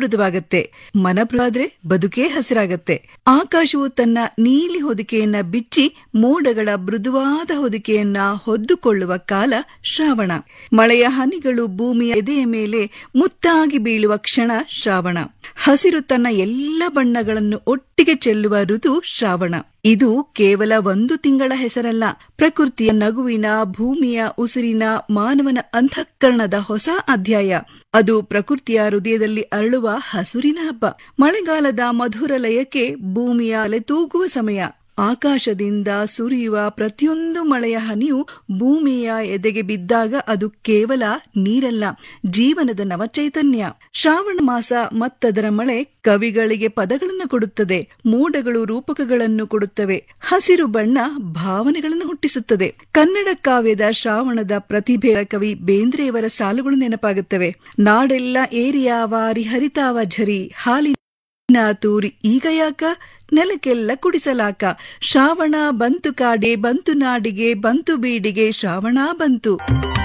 ಮೃದುವಾಗತ್ತೆ ಮನ ಮೃದುವಾದ್ರೆ ಬದುಕೇ ಹಸಿರಾಗತ್ತೆ ಆಕಾಶವು ತನ್ನ ನೀಲಿ ಹೊದಿಕೆಯನ್ನ ಬಿಚ್ಚಿ ಮೋಡಗಳ ಮೃದುವಾದ ಹೊದಿಕೆಯನ್ನ ಹೊದ್ದುಕೊಳ್ಳುವ ಕಾಲ ಶ್ರಾವಣ ಮಳೆಯ ಹನಿಗಳು ಭೂಮಿಯ ಎದೆಯ ಮೇಲೆ ಮುತ್ತಾಗಿ ಬೀಳುವ ಕ್ಷಣ ಶ್ರಾವಣ ಹಸಿರು ತನ್ನ ಎಲ್ಲ ಬಣ್ಣಗಳನ್ನು ಒಟ್ಟಿಗೆ ಚೆಲ್ಲುವ ಋತು ಶ್ರಾವಣ ಇದು ಕೇವಲ ಒಂದು ತಿಂಗಳ ಹೆಸರಲ್ಲ ಪ್ರಕೃತಿಯ ನಗುವಿನ ಭೂಮಿಯ ಉಸಿರಿನ ಮಾನವನ ಅಂತಃಕರಣದ ಹೊಸ ಅಧ್ಯಾಯ ಅದು ಪ್ರಕೃತಿಯ ಹೃದಯದಲ್ಲಿ ಅರಳುವ ಹಸುರಿನ ಹಬ್ಬ ಮಳೆಗಾಲದ ಮಧುರ ಲಯಕ್ಕೆ ಭೂಮಿಯ ಅಲೆತೂಗುವ ಸಮಯ ಆಕಾಶದಿಂದ ಸುರಿಯುವ ಪ್ರತಿಯೊಂದು ಮಳೆಯ ಹನಿಯು ಭೂಮಿಯ ಎದೆಗೆ ಬಿದ್ದಾಗ ಅದು ಕೇವಲ ನೀರಲ್ಲ ಜೀವನದ ನವಚೈತನ್ಯ ಶ್ರಾವಣ ಮಾಸ ಮತ್ತದರ ಮಳೆ ಕವಿಗಳಿಗೆ ಪದಗಳನ್ನು ಕೊಡುತ್ತದೆ ಮೋಡಗಳು ರೂಪಕಗಳನ್ನು ಕೊಡುತ್ತವೆ ಹಸಿರು ಬಣ್ಣ ಭಾವನೆಗಳನ್ನು ಹುಟ್ಟಿಸುತ್ತದೆ ಕನ್ನಡ ಕಾವ್ಯದ ಶ್ರಾವಣದ ಪ್ರತಿಭೆ ಕವಿ ಬೇಂದ್ರೆಯವರ ಸಾಲುಗಳು ನೆನಪಾಗುತ್ತವೆ ನಾಡೆಲ್ಲ ಏರಿಯಾವಾರಿ ಹರಿತಾವ ಝರಿ ಹಾಲಿನ ತೂರಿ ಈಗ ಯಾಕ ನೆಲಕ್ಕೆಲ್ಲ ಕುಡಿಸಲಾಕ ಶ್ರಾವಣ ಬಂತು ಕಾಡೆ ಬಂತು ನಾಡಿಗೆ ಬಂತು ಬೀಡಿಗೆ ಶ್ರಾವಣ ಬಂತು